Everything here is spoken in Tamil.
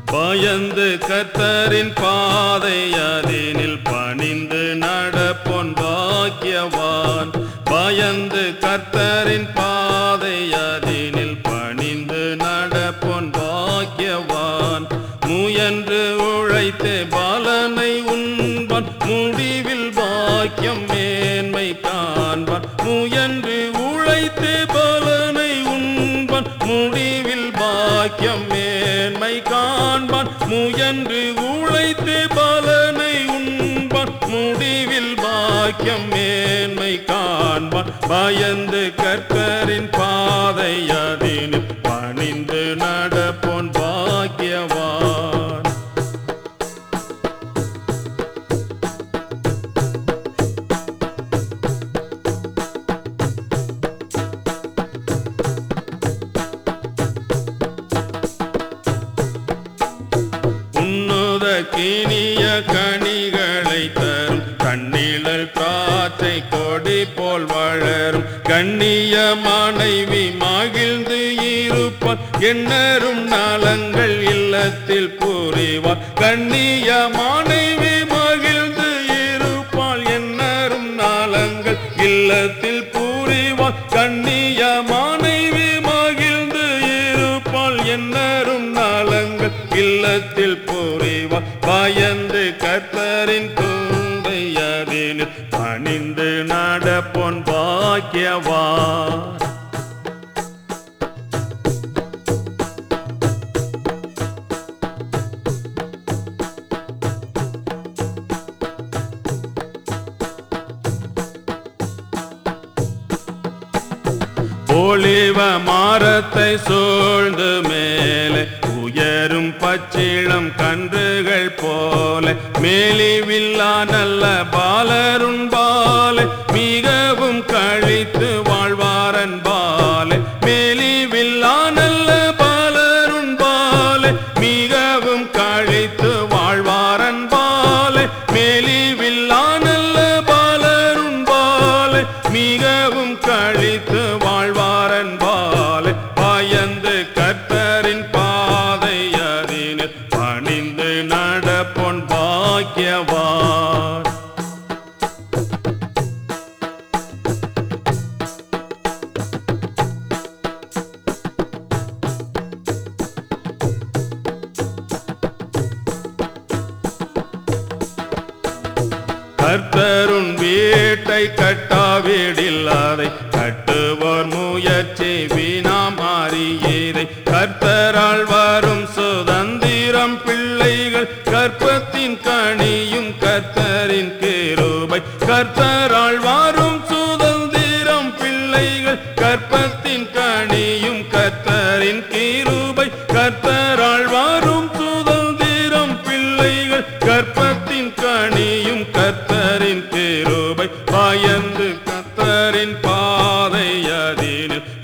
பயந்து கத்தரின் பாதை அதனில் பணிந்து நடப்பொன் பாக்கியவான் பயந்து கர்த்தரின் பாதை அதனில் பணிந்து நடப்பொன் பாக்கியவான் முயன்று உழைத்து பலனை உண்பான் முடிவில் பாக்கியம் மேன்மை காண்பான் முயன்று உழைத்து பலனை உண்பான் முடிவில் பாக்கியம் மேன்மை காண்பான் முயன்று உழைத்து பலனை உண்பான் முடிவில் பாக்கியம் மேன்மை காண்பான் பயந்து கர்த்தரின் பாதை அதினில் பணிந்து நடப்போன் பாக்கியவான் உன்னுத கினிய கனிகளை தரும் கண்ணிழல் காற்றை கொடி போல் வளரும் கண்ணிய மனைவி மகிழ்ந்து இருப்பார் எண்ணரும் நலங்கள் இல்லத்தில் புரிவார் கண்ணிய மனைவி மகிழ்ந்து இருப்பாள் எண்ணரும் நலங்கள் இல்லத்தில் புரிவார் கண்ணிய மனைவி மகிழ்ந்து இருப்பாள் எண்ணரும் நலங்கள் இல்லத்தில் புரிவார் பயந்து கர்த்தரின் தூந்தை அதினில் பணிந்து நடப்பொன் பாக்கியவான் ஒளிவ மாரத்தை சூழ்ந்து மேலே உயரும் பச்சிளம் கன்றுகள் போல மேலிவில்லா நல்ல பாலருண் பாலை மிகவும் கழித்து வாழ்வாரன் பாலை மேலிவில்லா நல்ல பாலருண் பாலை மிகவும் கழித்து வாழ்வாரன் பாலை மேலிவில்லா நல்ல பாலருண் பாலை மிகவும் கழித்து வாழ்வாரன் பாலை பயந்து கர்த்தரின் பாதை அறினில் பணிந்து நடப்பொன் பாக்கியவான் கர்த்தருன் வீட்டை கட்டாவிடில் அதை கட்டுவோர் முயற்சி வீணா மாறியதை கர்த்தரால் வரும் சுதந்திரம் பிள்ளைகள் கற்பத்தின் கனியும் கர்த்தரின் கிருபை கர்த்தரால் வரும் சுதந்திரம் பிள்ளைகள் கற்பத்தின் கனியும் கர்த்தரின் கிருபை கர்த்தரால் வரும் சுதந்திரம் பிள்ளைகள் கற்பத்தின் கனியும் கர்த்தரின் கிருபை பயந்து கர்த்தரின் பாதை அதினில்